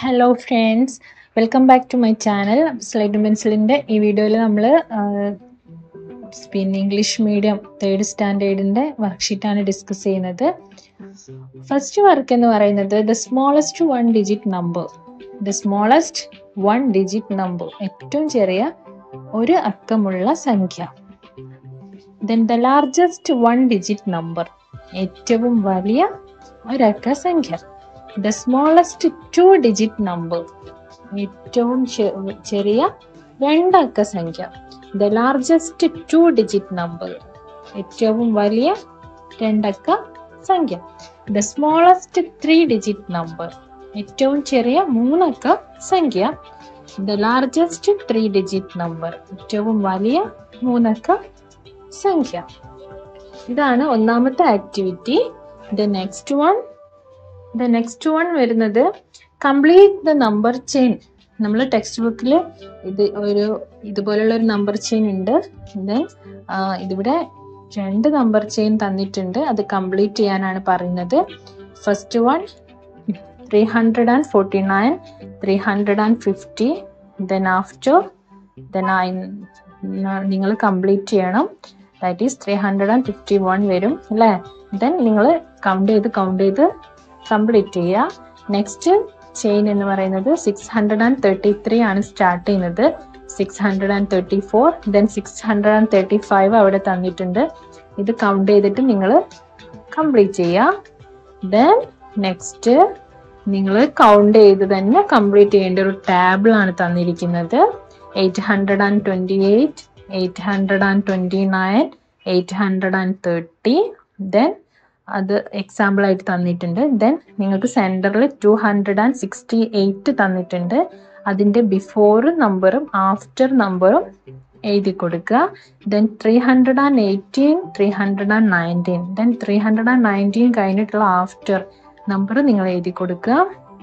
hello friends welcome back to my channel slide പെൻസിലിൻ്റെ ഈ വീഡിയോയിൽ നമ്മൾ പിന്നെ ഇംഗ്ലീഷ് മീഡിയം തേർഡ് സ്റ്റാൻഡേർഡിൻ്റെ വർക്ക്ഷീറ്റാണ് ഡിസ്കസ് ചെയ്യുന്നത് ഫസ്റ്റ് വർക്ക് എന്ന് പറയുന്നത് the smallest one digit number the smallest one digit number ഏറ്റവും ചെറിയ ഒരു അക്കമുള്ള സംഖ്യ then the largest one digit number ഏറ്റവും വലിയ ഒരക്ക സംഖ്യ the smallest two digit number ഏറ്റവും ചെ- ചെറിയ രണ്ടക്ക സംഖ്യ the largest two digit number ഏറ്റവും വലിയ രണ്ടക്ക സംഖ്യ the smallest three digit number ഏറ്റവും ചെറിയ മൂന്നക്ക സംഖ്യ the largest three digit number ഏറ്റവും വലിയ മൂന്നക്ക സംഖ്യ ഇതാണ് ഒന്നാമത്തെ activity the next one the next one വരുന്നത് കംപ്ലീറ്റ് ദ നമ്പർ ചെയിൻ നമ്മൾ ടെക്സ്റ്റ് ബുക്കിൽ ഇത് ഒരു ഇതുപോലുള്ള ഒരു നമ്പർ ചെയിൻ ഉണ്ട് ദെൻ ഇതിവിടെ രണ്ട് നമ്പർ ചെയിൻ തന്നിട്ടുണ്ട് അത് കംപ്ലീറ്റ് ചെയ്യാനാണ് പറയുന്നത് first one three hundred and forty nine three hundred and fifty then after then നിങ്ങൾ കംപ്ലീറ്റ് ചെയ്യണം that is three hundred and fifty one വരും അല്ലേ ദെൻ നിങ്ങൾ കൗണ്ട് ചെയ്ത് കൗണ്ട് ചെയ്ത് കംപ്ലീറ്റ് ചെയ്യുക നെക്സ്റ്റ് ചെയിൻ എന്ന് പറയുന്നത് six hundred and thirty three ആണ് സ്റ്റാർട്ട് ചെയ്യുന്നത് six hundred and thirty four then six hundred and thirty five അവിടെ തന്നിട്ടുണ്ട് ഇത് കൗണ്ട് ചെയ്തിട്ട് നിങ്ങൾ കംപ്ലീറ്റ് ചെയ്യുക ദെൻ നെക്സ്റ്റ് നിങ്ങൾ കൗണ്ട് ചെയ്ത് തന്നെ കംപ്ലീറ്റ് ചെയ്യേണ്ട ഒരു ടാബിൾ ആണ് തന്നിരിക്കുന്നത് eight hundred and twenty eight eight hundred and twenty nine eight hundred and thirty then അത് എക്സാമ്പിൾ ആയിട്ട് തന്നിട്ടുണ്ട് ദെൻ നിങ്ങൾക്ക് സെൻറ്ററിൽ two hundred and sixty eight തന്നിട്ടുണ്ട് അതിൻ്റെ ബിഫോർ നമ്പറും ആഫ്റ്റർ നമ്പറും എഴുതി കൊടുക്കുക then three hundred and eighteen three hundred and nineteen then three hundred and nineteen കഴിഞ്ഞിട്ടുള്ള ആഫ്റ്റർ നമ്പർ നിങ്ങൾ എഴുതി കൊടുക്കുക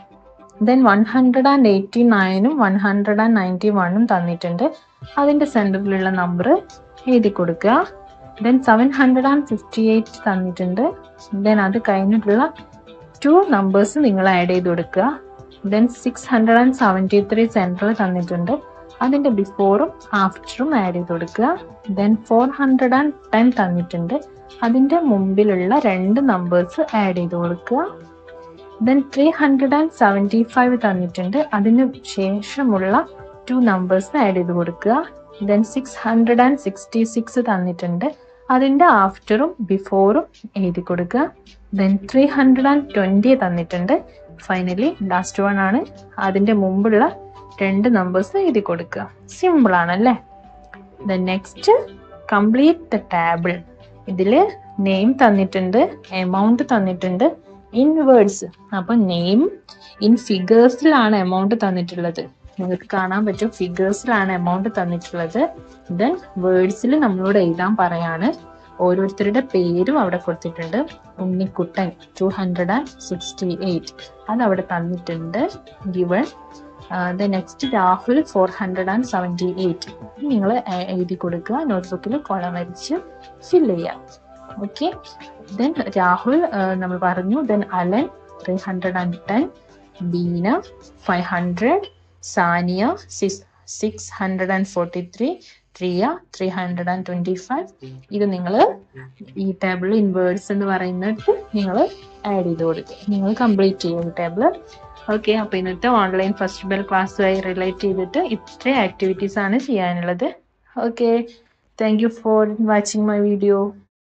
then one hundred and eighty നയനും വൺ ഹൺഡ്രഡ് ആൻഡ് നയൻറ്റി വണ്ണും തന്നിട്ടുണ്ട് അതിൻ്റെ സെൻറ്ററിലുള്ള നമ്പർ എഴുതി കൊടുക്കുക then seven hundred and fifty eight തന്നിട്ടുണ്ട് ദെൻ അത് കഴിഞ്ഞിട്ടുള്ള ടു നമ്പേഴ്സ് നിങ്ങൾ ആഡ് ചെയ്ത് കൊടുക്കുക then six hundred and seventy three സെൻറ്ററിൽ തന്നിട്ടുണ്ട് അതിൻ്റെ ബിഫോറും ആഫ്റ്ററും ആഡ് ചെയ്ത് കൊടുക്കുക then four hundred and ten തന്നിട്ടുണ്ട് അതിൻ്റെ മുമ്പിലുള്ള രണ്ട് നമ്പേഴ്സ് ആഡ് ചെയ്ത് കൊടുക്കുക then three hundred and seventy five തന്നിട്ടുണ്ട് അതിന് ശേഷമുള്ള ടു നമ്പേഴ്സ് ആഡ് ചെയ്ത് കൊടുക്കുക then six hundred and sixty six തന്നിട്ടുണ്ട് അതിൻ്റെ ആഫ്റ്ററും ബിഫോറും എഴുതി കൊടുക്കുക then three hundred and twenty തന്നിട്ടുണ്ട് ഫൈനലി ലാസ്റ്റ് വൺ ആണ് അതിൻ്റെ മുമ്പുള്ള രണ്ട് നമ്പേഴ്സ് എഴുതി കൊടുക്കുക സിമ്പിൾ ആണല്ലേ then next complete the table ഇതിൽ നെയിം തന്നിട്ടുണ്ട് എമൗണ്ട് തന്നിട്ടുണ്ട് ഇൻ വേർഡ്സ് അപ്പൊ നെയിം ഇൻ ഫിഗേഴ്സിലാണ് എമൗണ്ട് തന്നിട്ടുള്ളത് നിങ്ങൾക്ക് കാണാൻ പറ്റും ഫിഗേഴ്സിലാണ് എമൗണ്ട് തന്നിട്ടുള്ളത് ദെൻ വേർഡ്സിൽ നമ്മളോട് എഴുതാൻ പറയാണ് ഓരോരുത്തരുടെ പേരും അവിടെ കൊടുത്തിട്ടുണ്ട് Unnikuttan two hundred and sixty eight അത് അവിടെ തന്നിട്ടുണ്ട് given the next Rahul four hundred and seventy eight നിങ്ങൾ എഴുതി കൊടുക്കുക നോട്ട്ബുക്കിൽ കോളം വരച്ച് ഫില്ല് ചെയ്യാം ഓക്കെ ദെൻ രാഹുൽ നമ്മൾ പറഞ്ഞു then Alan three hundred and ten Beena five hundred Sania six six hundred and forty three Tria three hundred and twenty five ഇത് നിങ്ങൾ ഈ ടേബിൾ ഇൻ വേർഡ്സ് എന്ന് പറയുന്നിടത്ത് നിങ്ങൾ ആഡ് ചെയ്ത് കൊടുക്കുക നിങ്ങൾ കംപ്ലീറ്റ് ചെയ്യും ടേബിൾ ഓക്കെ അപ്പോൾ ഇന്നത്തെ ഓൺലൈൻ ഫസ്റ്റ് ബെൽ ക്ലാസ്സുമായി റിലേറ്റ് ചെയ്തിട്ട് ഇത്ര ആക്ടിവിറ്റീസ് ആണ് ചെയ്യാനുള്ളത് okay thank you for watching my video